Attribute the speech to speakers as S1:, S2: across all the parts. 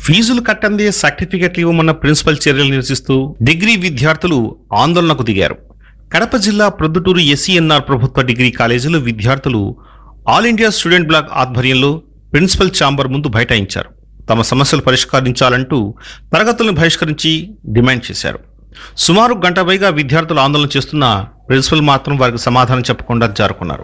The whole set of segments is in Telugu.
S1: ఫీజులు కట్టందే సర్టిఫికెట్లు ఇవ్వమన్న ప్రిన్సిపల్ చర్యలు నిరసిస్తూ డిగ్రీ విద్యార్థులు ఆందోళనకు దిగారు కడప జిల్లా ప్రొద్దుటూరు ఎస్సీఎన్ఆర్ ప్రభుత్వ డిగ్రీ కాలేజీలో విద్యార్థులు ఆల్ ఇండియా స్టూడెంట్ బ్లాక్ ఆధ్వర్యంలో ప్రిన్సిపల్ ఛాంబర్ ముందు బైఠాయించారు తమ సమస్యలు పరిష్కరించాలంటూ తరగతులను బహిష్కరించి డిమాండ్ చేశారు సుమారు గంట పైగా విద్యార్థులు ఆందోళన చేస్తున్న ప్రిన్సిపల్ మాత్రం వారికి సమాధానం చెప్పకుండా జారుకున్నారు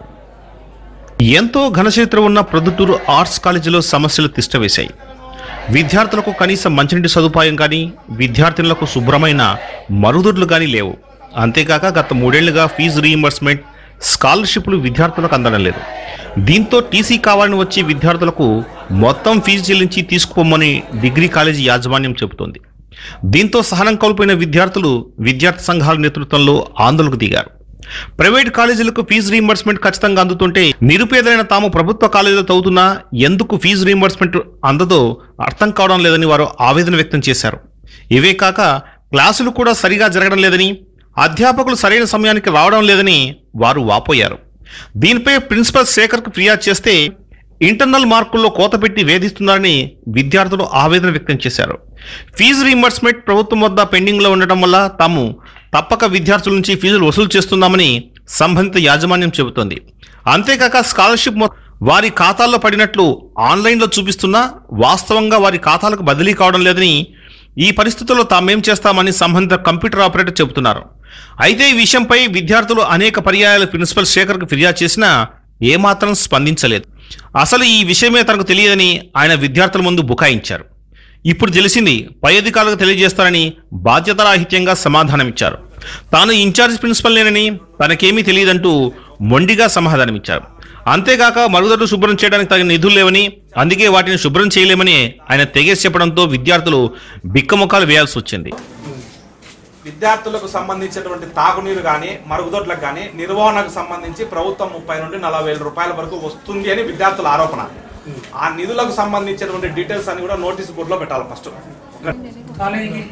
S1: ఎంతో ఘనచరిత్ర ఉన్న ప్రొద్దుటూరు ఆర్ట్స్ కాలేజీలో సమస్యలు తిష్టవేశాయి విద్యార్థులకు కనీసం మంచినీటి సదుపాయం కానీ విద్యార్థినులకు శుభ్రమైన మరుగుదొడ్లు కానీ లేవు అంతేకాక గత మూడేళ్లుగా ఫీజు రీయింబర్స్మెంట్ స్కాలర్షిప్లు విద్యార్థులకు అందడం లేదు దీంతో టీసీ కావాలని వచ్చే విద్యార్థులకు మొత్తం ఫీజు చెల్లించి తీసుకుపోమని డిగ్రీ కాలేజీ యాజమాన్యం చెబుతోంది దీంతో సహనం కోల్పోయిన విద్యార్థులు విద్యార్థి సంఘాల నేతృత్వంలో ఆందోళనకు దిగారు ప్రైవేట్ కాలేజీలకు ఫీజు రీయింబర్స్మెంట్ ఖచ్చితంగా అందుతుంటే నిరుపేదలైన తాము ప్రభుత్వ కాలేజీలో చదువుతున్నా ఎందుకు ఫీజు రీయింబర్స్మెంట్ అందదో అర్థం కావడం లేదని వారు ఆవేదన వ్యక్తం చేశారు ఇవే కాక క్లాసులు కూడా సరిగా జరగడం లేదని అధ్యాపకులు సరైన సమయానికి రావడం లేదని వారు వాపోయారు దీనిపై ప్రిన్సిపల్ శేఖర్కు ఫిర్యాదు చేస్తే ఇంటర్నల్ మార్కుల్లో కోత పెట్టి వేధిస్తున్నారని విద్యార్థులు ఆవేదన వ్యక్తం చేశారు ఫీజు రీయింబర్స్మెంట్ ప్రభుత్వం వద్ద పెండింగ్లో ఉండటం వల్ల తాము తప్పక విద్యార్థుల నుంచి ఫీజులు వసూలు చేస్తున్నామని సంబంధిత యాజమాన్యం చెబుతోంది అంతేకాక స్కాలర్షిప్ మొ- వారి ఖాతాల్లో పడినట్లు ఆన్లైన్లో చూపిస్తున్నా వాస్తవంగా వారి ఖాతాలకు బదిలీ కావడం లేదని ఈ పరిస్థితుల్లో తామేం చేస్తామని సంబంధిత కంప్యూటర్ ఆపరేటర్ చెబుతున్నారు అయితే ఈ విషయంపై విద్యార్థులు అనేక పర్యాయాలు ప్రిన్సిపల్ శేఖర్కు ఫిర్యాదు చేసినా ఏమాత్రం స్పందించలేదు అసలు ఈ విషయమే తనకు తెలియదని ఆయన విద్యార్థుల ముందు బుకాయించారు ఇప్పుడు తెలిసింది పై అధికారులకు తెలియజేస్తారని బాధ్యతారాహిత్యంగా సమాధానమిచ్చారు తాను ఇన్ఛార్జ్ ప్రిన్సిపల్ లేనని తనకేమీ తెలియదంటూ మొండిగా సమాధానమిచ్చారు అంతేగాక మరుగుదొడ్లు శుభ్రం చేయడానికి తగిన నిధులు లేవని అందుకే వాటిని శుభ్రం చేయలేమని ఆయన తెగేసి చెప్పడంతో విద్యార్థులు బిక్కముఖాలు వేయాల్సి వచ్చింది
S2: విద్యార్థులకు సంబంధించినటువంటి తాగునీరు కానీ మరుగుదొడ్లకు కానీ నిర్వహణకు సంబంధించి ప్రభుత్వం ముప్పై నుండి నలభై వేల రూపాయల వరకు వస్తుంది అని విద్యార్థుల ఆరోపణ ఆ నిధులకు సంబంధించినటువంటి డీటెయిల్స్ అని కూడా నోటీస్ బోర్డులో పెట్టాలి ఫస్ట్
S3: కాలేజీకి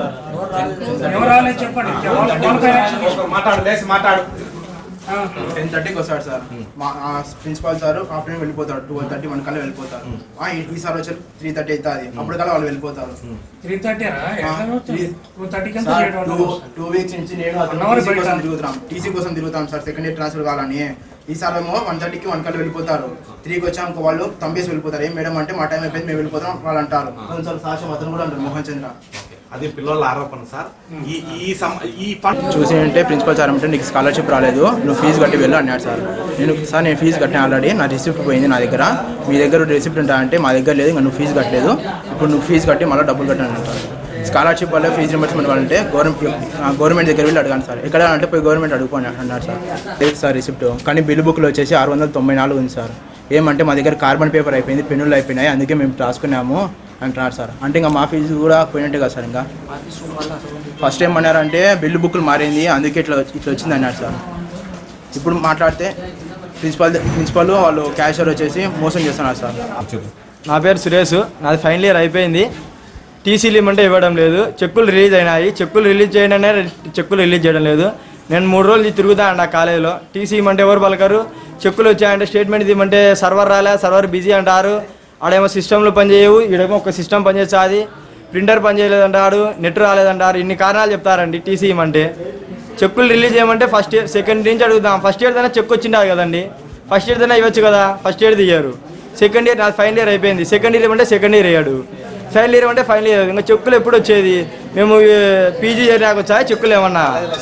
S3: ఎవరు రాలేదు చెప్పండి వాళ్ళ- వాళ్ళపై యాక్షన్ తీసుకోండి.
S2: మాట్లాడు లేచి మాట్లాడు
S3: ఆ.
S4: టెన్ థర్టీకి వస్తాడు సార్ మా ప్రిన్సిపాల్ సార్ ఆఫ్టర్నూన్ వెళ్ళిపోతాడు ట్వెల్వ్ థర్టీ వన్ కల్లా వెళ్ళిపోతారు ఆ, ఈ- ఈ సార్ వచ్చారు త్రీ థర్టీ అవుతుంది అప్పుడు కల్లా వాళ్ళు వెళ్ళిపోతారు
S3: త్రీ థర్టీరా
S4: త్రీ-
S3: టూ థర్టీకి ఎంత
S4: సార్
S3: లేట్
S4: టూ
S3: అవుతుంది?
S4: టూ వీక్స్ నుంచి నేను
S3: One hour
S4: టీసీ కోసం
S3: బయట.
S4: తిరుగుతాం టీసీ కోసం తిరుగుతాం సార్ సెకండ్ ఇయర్ ట్రాన్స్ఫర్ కావాలని ఈసారి ఏమో వన్ థర్టీకి వన్ కల్లా వెళ్ళిపోతారు త్రీకి వచ్చాక వాళ్ళు తంబేసి వెళ్ళిపోతారు ఏం మేడం అంటే మా టైం అయిపోయింది మేము వెళ్ళిపోతాం వాళ్ళు అంటారు కొంచెం సాక్ష్యం అతను కూడా అంటారు మోహన్ చంద్ర
S2: అది పిల్లల ఆరోపణ సార్ ఈ ఈ సమ- ఈ ఫండ్
S4: చూసి అంటే ప్రిన్సిపల్ సార్ అంటే నీకు స్కాలర్షిప్ రాలేదు నువ్వు ఫీజు కట్టి వెళ్ళు అన్నాడు సార్ నేను సార్ నేను ఫీజు కట్టిన ఆల్రెడీ నా రిసిప్ట్ పోయింది నా దగ్గర మీ దగ్గర రిసిప్ట్ ఉంటా అంటే మా దగ్గర లేదు ఇంకా నువ్వు ఫీజు కట్టలేదు ఇప్పుడు నువ్వు ఫీజు కట్టి మళ్ళీ డబ్బులు కట్టాను అంటారు స్కాలర్షిప్ వల్ల ఫీజు రింబర్స్మెంట్ వాళ్ళంటే గవర్నమెంట్ గవర్నమెంట్ దగ్గర వెళ్ళి అడగాను సార్ ఎక్కడ అంటే పోయి గవర్నమెంట్ అడుగుకోని అన్నారు సార్ లేదు సార్ రిసిప్ట్ కానీ బిల్ బుక్లో వచ్చేసి ఆరు వందల తొంభై నాలుగు ఉంది సార్ ఏమంటే మా దగ్గర కార్బన్ పేపర్ అయిపోయింది పెన్నులు అయిపోయినాయి అందుకే మేము రాసుకున్నాము అంటున్నారు సార్ అంటే ఇంకా మా ఫీజు కూడా పోయినట్టే కదా సార్ ఇంకా ఫస్ట్ ఏం అన్నారంటే బిల్లు బుక్లు మారింది అందుకే ఇట్లా వచ్చి- ఇట్లా వచ్చింది అన్నారు సార్ ఇప్పుడు మాట్లాడితే ప్రిన్సిపల్ ప్రిన్సిపల్ వాళ్ళు క్యాషియర్ వచ్చేసి మోసం చేస్తున్నారు సార్
S5: నా పేరు సురేష్ నాది ఫైనల్ ఇయర్ అయిపోయింది టీసీలు ఇమ్మంటే ఇవ్వడం లేదు చెక్కులు రిలీజ్ అయినాయి చెక్కులు రిలీజ్ చేయడం చెక్కులు రిలీజ్ చేయడం లేదు నేను మూడు రోజులు తిరుగుతా అండి ఆ కాలేజీలో టీసీ ఇమ్మంటే ఎవరు పలకరు చెక్కులు వచ్చాయంటే స్టేట్మెంట్ ఇవ్వమంటే సర్వర్ రాలే సర్వర్ బిజీ అంటారు ఆడేమో సిస్టంలు పనిచేయవు ఈడేమో ఒక సిస్టమ్ పనిచేస్తుంది ప్రింటర్ పనిచేయలేదంటారు నెట్ రాలేదంటారు ఇన్ని కారణాలు చెప్తారండి టీసీ ఇమ్మంటే చెక్కులు రిలీజ్ చేయమంటే ఫస్ట్ ఇయర్ సెకండ్ నుంచి అడుగుదాం ఫస్ట్ ఇయర్ దాకా చెక్ వచ్చిండాలి కదండి ఫస్ట్ ఇయర్ దాకా ఇవ్వచ్చు కదా ఫస్ట్ ఇయర్ దిగారు సెకండ్ ఇయర్ నాది ఫైనల్ ఇయర్ అయిపోయింది సెకండ్ ఇయర్ అంటే సెకండ్ ఇయర్ అయ్యాడు ఫైనల్ ఇయర్ అంటే ఫైనల్ ఇయర్ ఇంకా చెక్కులు ఎప్పుడు వచ్చేది మేము పీజీ చేయడానికి వచ్చా చెక్కులు ఏమన్నా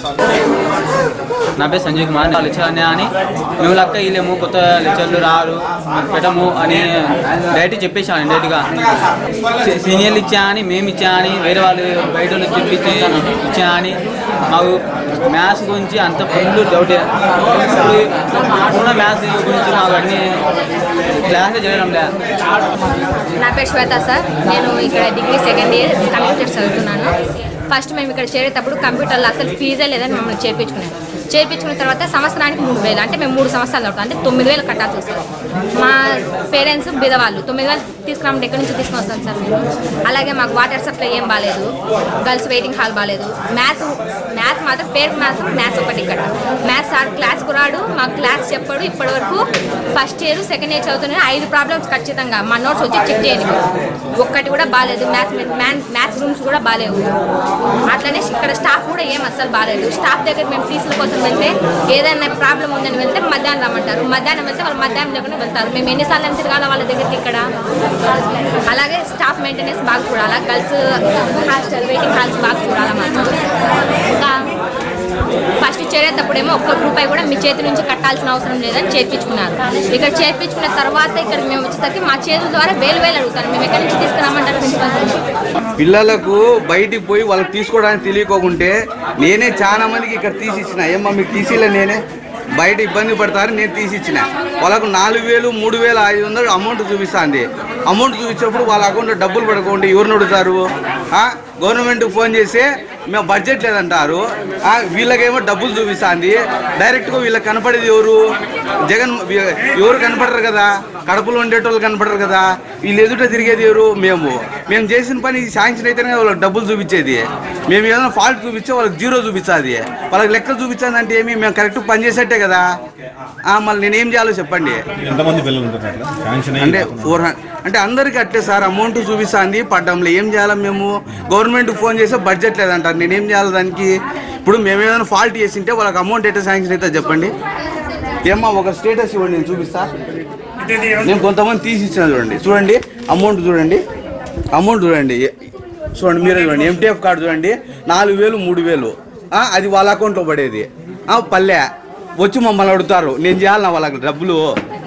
S6: నా పేరు సంజయ్ కుమార్ నా లెక్చర్ అనే అని నువ్వు లెక్క వీళ్ళేమో కొత్త లెక్చర్లు రారు పెట్టము అని డైరెక్ట్ చెప్పేసాను డైరెక్ట్గా సీనియర్లు ఇచ్చా అని మేము ఇచ్చా అని వేరే వాళ్ళు బయట నుంచి తెప్పించి ఇచ్చా అని మాకు మ్యాథ్స్ గురించి అంత ఫుల్ డౌటే ఇప్పుడు మ్యాథ్స్ గురించి మాకు అన్ని క్లాసే చేయడం లేదు
S7: నా పేరు శ్వేత సార్ నేను ఇక్కడ డిగ్రీ సెకండ్ ఇయర్ కంప్యూటర్ చదువుతున్నాను ఫస్ట్ మేము ఇక్కడ చేరేటప్పుడు కంప్యూటర్లో అసలు ఫీజే లేదని మమ్మల్ని చేర్పించుకున్నాం చేర్పించుకున్న తర్వాత సంవత్సరానికి మూడు వేలు అంటే మేము మూడు సంవత్సరాలు అవుతాం అంటే తొమ్మిది వేలు కట్టాల్సి వస్తుంది మా పేరెంట్స్ బిదవాళ్ళు తొమ్మిది వేలు తీసుకురామంటే ఎక్కడి నుంచి తీసుకుని వస్తాం సార్ మేము అలాగే మాకు వాటర్ సప్లై ఏం బాగాలేదు గర్ల్స్ వెయిటింగ్ హాల్ బాగాలేదు మ్యాథ్స్ మ్యాథ్స్ మాత్రం పేరుకు మాత్రం మ్యాథ్స్ ఒకటి ఇక్కడ మ్యాథ్స్ సార్ క్లాస్కు రాడు మాకు క్లాస్ చెప్పాడు ఇప్పటి వరకు ఫస్ట్ ఇయర్ సెకండ్ ఇయర్ చదువుతున్న ఐదు ప్రాబ్లమ్స్ ఖచ్చితంగా మా నోట్స్ వచ్చి చెక్ చేయండి మీరు. ఒక్కటి కూడా బాగాలేదు మ్యాథ్స్ మ్యాథ్స్ రూమ్స్ కూడా బాగాలేవు అట్లనే ఇక్కడ స్టాఫ్ కూడా ఏం అస్సలు బాగాలేదు స్టాఫ్ దగ్గర మేము టీసీల కోసం వెళ్తే ఏదైనా ప్రాబ్లం ఉందని వెళ్తే మధ్యాహ్నం రమ్మంటారు మధ్యాహ్నం వెళ్తే వాళ్ళు మధ్యాహ్నం లేకుండా వెళ్తారు మేము ఎన్నిసార్లు అని తిరగాల వాళ్ళ దగ్గరికి ఇక్కడ అలాగే స్టాఫ్ మెయింటెనెన్స్ బాగా చూడాలా గర్ల్స్ హాస్టల్ వెయిటింగ్ హాల్స్ బాగా చూడాలా మాకు ఇంకా ఫస్ట్ చేరేటప్పుడేమో ఒక్క రూపాయి కూడా మీ చేతి నుంచి కట్టాల్సిన అవసరం లేదని చేర్పించుకున్నారు ఇక్కడ చేర్పించుకున్న తర్వాత ఇక్కడ మేము వచ్చేసరికి మా చేతుల ద్వారా వేలు వేలు అడుగుతారు మేము ఎక్కడి నుంచి తీసుకురామంటారు ప్రిన్సిపల్
S8: పిల్లలకు బయటికి పోయి వాళ్ళకి తీసుకోవడానికి తెలియకోకుంటే నేనే చాలా మందికి ఇక్కడ తీసిచ్చిన ఏమ్మా మీకు తీసిలే నేనే బయట ఇబ్బంది పడతారు నేను తీసిచ్చిన వాళ్ళకు నాలుగు వేలు మూడు వేల ఐదు వందలు అమౌంట్ చూపిస్తుంది అమౌంట్ చూపించినప్పుడు వాళ్ళ అకౌంట్లో డబ్బులు పడకుండా ఎవరిని అడుగుతారు ఆ? గవర్నమెంట్కి ఫోన్ చేసి మేము బడ్జెట్ లేదంటారు ఆ, వీళ్ళకేమో డబ్బులు చూపిస్తుంది డైరెక్ట్గా వీళ్ళకి కనపడేది ఎవరు జగన్ వీ- ఎవరు కనపడరు కదా కడపలో ఉండేటోళ్ళు కనపడరు కదా వీళ్ళు ఎదుట తిరిగేది ఎవరు మేము మేము చేసిన పని శాంక్షన్ అయితేనే కదా వాళ్ళకి డబ్బులు చూపించేది మేము ఏదైనా ఫాల్ట్ చూపించే వాళ్ళకి జీరో చూపించాది వాళ్ళకి లెక్క చూపించాలి అంటే ఏమి మేము కరెక్ట్ పని చేసేట్టే కదా ఆ, మళ్ళీ నేనేం చేయాలో చెప్పండి
S1: ఎంతమంది పిల్లలు ఉంటారు అట్లా శాంక్షన్
S8: అంటే ఫోర్ అంటే అందరికి అట్లే సార్ అమౌంట్ చూపిస్తుంది పడ్డంలో ఏం చేయాలి మేము గవర్నమెంట్ ఫోన్ చేస్తే బడ్జెట్ లేదంటారు నేనేం చేయాలి దానికి ఇప్పుడు మేము ఏదైనా ఫాల్ట్ చేసింటే వాళ్ళకి అమౌంట్ ఎట్లా శాంక్షన్ అవుతుంది చెప్పండి ఏమ్మా ఒక స్టేటస్ ఇవ్వండి నేను చూపిస్తా నేను కొంతమంది తీసి ఇచ్చిన చూడండి చూడండి అమౌంట్ చూడండి అమౌంట్ చూడండి చూడండి మీరే చూడండి ఎంటీఎఫ్ కార్డు చూడండి నాలుగు వేలు మూడు వేలు ఆ, అది వాళ్ళ అకౌంట్లో పడేది ఆ, పల్లె వచ్చి మమ్మల్ని అడుగుతారు నేను చేయాలన్నా వాళ్ళకి డబ్బులు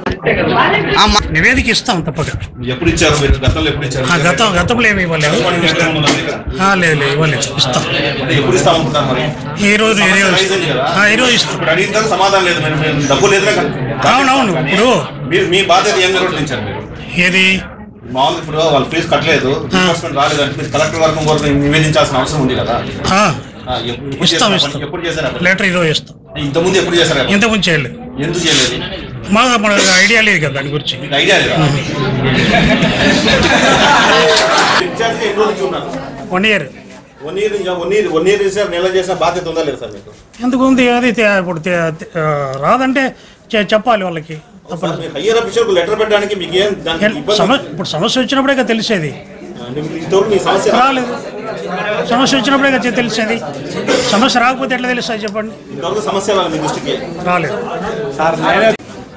S8: ఆ, మా-
S3: నివేదిక ఇస్తాం తప్పక
S1: ఎప్పుడు ఇచ్చారు మీరు గతంలో ఎప్పుడు ఇచ్చారు
S3: ఆ గతం గతంలో ఏమి ఇవ్వలేదు ఆ, లేదు లేదు ఇవ్వలేదు ఇస్తాం
S1: అంటే ఎప్పుడు ఇస్తామనుకుంటారు మరి
S3: ఈ రోజు ఈ
S1: సమస్య
S3: రోజు
S1: రైజ్ అయింది కదా?
S3: ఆ, ఈ రోజు ఇస్తాం
S1: ఇప్పుడు అడిగిన తర్వాత సమాధానం లేదు మీరు మీరు డబ్బు లేదు కదా?
S3: అవునవును ఇప్పుడు
S1: మీరు మీ బాధ్యత ఏం నిర్వర్తించారు మీరు
S3: ఏది
S1: మామూలు ఇప్పుడు వాళ్ళు ఫీజు కట్టలేదు రిఫర్స్మెంట్ రాలేదు అంటే మీరు కలెక్టర్ వరకు వరకు నివేదించాల్సిన అవసరం ఉంది కదా
S3: ఆ,
S1: ఆ, ఎప్పుడు
S3: ఇస్తాం
S1: చేశారు?
S3: ఇస్తాం
S1: ఎప్పుడు చేశారు అప్పుడు?
S3: లెటర్ ఈరోజు ఇస్తాం
S1: ఇంతకుముందు ఎప్పుడు చేశారు అప్పుడు?
S3: ఇంతకుముందు చేయలేదు
S1: ఎందుకు చేయలేదు
S3: మాకు మనకు ఐడియా లేదు కదా దాని గురించి
S1: మీకు ఐడియా లేదా ఇన్ఛార్జ్గా ఎన్ని రోజులు నుంచి ఉన్నారు
S3: వన్ ఇయర్
S1: వన్ ఇయర్ నుంచి వన్ ఇయర్ వన్ ఇయర్ చేసిన నెల చేసిన బాధ్యత ఉందా లేదా సార్ మీకు
S3: ఎందుకు ఉంది అది తే- ఇప్పుడు తే- తే- ఆ, రాదంటే చె- చెప్పాలి వాళ్ళకి
S1: సార్, మీకు హయ్యర్ ఆఫీసర్ లెటర్ పెట్టడానికి మీకు ఏం దానికి ఇబ్బంది
S3: సమస్య ఇప్పుడు సమస్య వచ్చినప్పుడే కదా తెలిసేది
S1: అంటే మీకు ఇంతవరకు మీ సమస్య
S3: రాలేదు సమస్య వచ్చినప్పుడే కదా తెలిసేది సమస్య రాకపోతే ఎట్లా తెలుస్తుంది చెప్పండి
S1: ఇంతవరకు సమస్య రాలేదు మీ దృష్టికి
S3: రాలేదు
S2: సార్ నేనే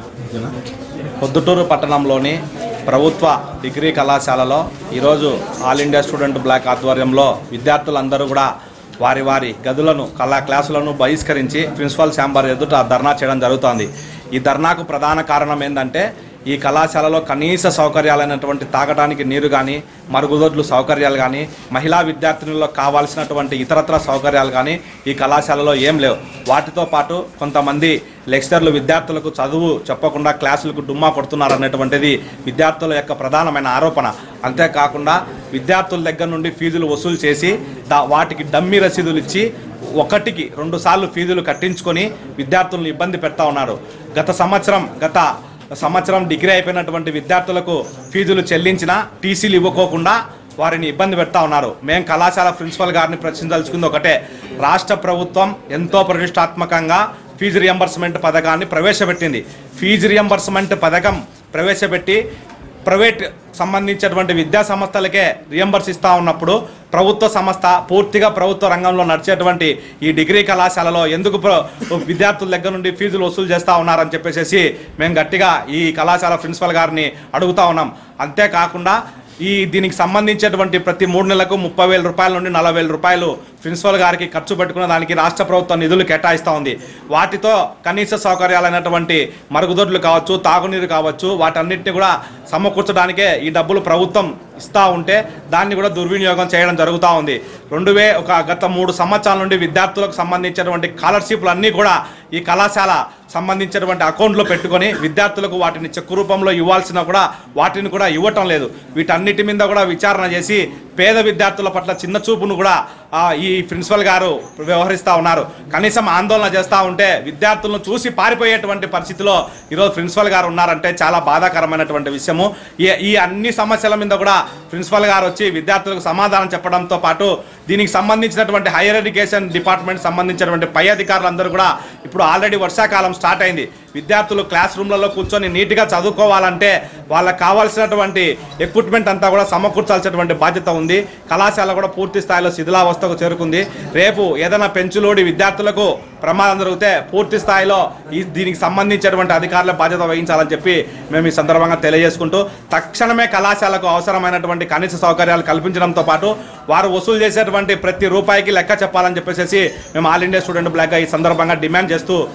S2: పొద్దుటూరు పట్టణంలోని ప్రభుత్వ డిగ్రీ కళాశాలలో ఈరోజు ఆల్ ఇండియా స్టూడెంట్ బ్లాక్ ఆధ్వర్యంలో విద్యార్థులందరూ కూడా వారి వారి గదులను కళా క్లాసులను బహిష్కరించి ప్రిన్సిపల్ ఛాంబర్ ఎదుట ధర్నా చేయడం జరుగుతోంది ఈ ధర్నాకు ప్రధాన కారణం ఏంటంటే ఈ కళాశాలలో కనీస సౌకర్యాలైనటువంటి తాగడానికి నీరు కానీ మరుగుదొడ్లు సౌకర్యాలు కానీ మహిళా విద్యార్థినుల్లో కావాల్సినటువంటి ఇతరత్ర సౌకర్యాలు కానీ ఈ కళాశాలలో ఏం లేవు వాటితో పాటు కొంతమంది లెక్చరర్లు విద్యార్థులకు చదువు చెప్పకుండా క్లాసులకు డుమ్మా కొడుతున్నారు అనేటువంటిది విద్యార్థుల యొక్క ప్రధానమైన ఆరోపణ అంతేకాకుండా విద్యార్థుల దగ్గర నుండి ఫీజులు వసూలు చేసి దా వాటికి డమ్మీ రసీదులు ఇచ్చి ఒకటికి రెండు సార్లు ఫీజులు కట్టించుకొని విద్యార్థులను ఇబ్బంది పెడతా ఉన్నారు గత సంవత్సరం గత సంవత్సరం డిగ్రీ అయిపోయినటువంటి విద్యార్థులకు ఫీజులు చెల్లించిన టీసీలు ఇవ్వకోకుండా వారిని ఇబ్బంది పెడతా ఉన్నారు మేము కళాశాల ప్రిన్సిపల్ గారిని ప్రశ్నించాల్సింది ఒకటే రాష్ట్ర ప్రభుత్వం ఎంతో ప్రతిష్టాత్మకంగా ఫీజు రియంబర్స్మెంట్ పథకాన్ని ప్రవేశపెట్టింది ఫీజు రియంబర్స్మెంట్ పథకం ప్రవేశపెట్టి ప్రైవేట్ సంబంధించినటువంటి విద్యా సంస్థలకే రియంబర్స్ ఇస్తూ ఉన్నప్పుడు ప్రభుత్వ సంస్థ పూర్తిగా ప్రభుత్వ రంగంలో నడిచేటువంటి ఈ డిగ్రీ కళాశాలలో ఎందుకు ప్ర- విద్యార్థుల దగ్గర నుండి ఫీజులు వసూలు చేస్తూ ఉన్నారని చెప్పేసి మేము గట్టిగా ఈ కళాశాల ప్రిన్సిపల్ గారిని అడుగుతా ఉన్నాం అంతేకాకుండా ఈ దీనికి సంబంధించినటువంటి ప్రతి మూడు నెలలకు ముప్పై వేల రూపాయల నుండి నలభై వేల రూపాయలు ప్రిన్సిపల్ గారికి ఖర్చు పెట్టుకున్న దానికి రాష్ట్ర ప్రభుత్వం నిధులు కేటాయిస్తూ ఉంది వాటితో కనీస సౌకర్యాలైనటువంటి మరుగుదొడ్లు కావచ్చు తాగునీరు కావచ్చు వాటన్నిటిని కూడా సమకూర్చడానికే ఈ డబ్బులు ప్రభుత్వం ఇస్తూ ఉంటే దాన్ని కూడా దుర్వినియోగం చేయడం జరుగుతూ ఉంది రెండు వే ఒక గత మూడు సంవత్సరాల నుండి విద్యార్థులకు సంబంధించినటువంటి స్కాలర్షిప్లు అన్నీ కూడా ఈ కళాశాల సంబంధించినటువంటి అకౌంట్లో పెట్టుకొని విద్యార్థులకు వాటిని చెక్కు రూపంలో ఇవ్వాల్సిన కూడా వాటిని కూడా ఇవ్వటం లేదు వీటన్నిటి మీద కూడా విచారణ చేసి పేద విద్యార్థుల పట్ల చిన్న చూపును కూడా ఆ, ఈ ప్రిన్సిపల్ గారు వ్యవహరిస్తూ ఉన్నారు కనీసం ఆందోళన చేస్తూ ఉంటే విద్యార్థులను చూసి పారిపోయేటువంటి పరిస్థితిలో ఈరోజు ప్రిన్సిపల్ గారు ఉన్నారంటే చాలా బాధాకరమైనటువంటి విషయము ఈ ఈ అన్ని సమస్యల మీద కూడా ప్రిన్సిపల్ గారు వచ్చి విద్యార్థులకు సమాధానం చెప్పడంతో పాటు దీనికి సంబంధించినటువంటి హైయర్ ఎడ్యుకేషన్ డిపార్ట్మెంట్ సంబంధించినటువంటి పై అధికారులందరూ కూడా ఇప్పుడు ఆల్రెడీ వర్షాకాలం స్టార్ట్ అయింది విద్యార్థులు క్లాస్ రూమ్లలో కూర్చొని నీట్గా చదువుకోవాలంటే వాళ్ళకి కావాల్సినటువంటి ఎక్విప్మెంట్ అంతా కూడా సమకూర్చాల్సినటువంటి బాధ్యత ఉంది కళాశాల కూడా పూర్తి స్థాయిలో శిథిలావస్థకు చేరుకుంది రేపు ఏదైనా పెంచులోడి విద్యార్థులకు ప్రమాదం జరిగితే పూర్తి స్థాయిలో ఈ దీనికి సంబంధించినటువంటి అధికారుల బాధ్యత వహించాలని చెప్పి మేము ఈ సందర్భంగా తెలియజేసుకుంటూ తక్షణమే కళాశాలకు అవసరమైనటువంటి కనీస సౌకర్యాలు కల్పించడంతో పాటు వారు వసూలు చేసేటువంటి ప్రతి రూపాయికి లెక్క చెప్పాలని చెప్పేసి మేము ఆల్ ఇండియా స్టూడెంట్ బ్లాక్గా ఈ సందర్భంగా డిమాండ్ చేస్తూ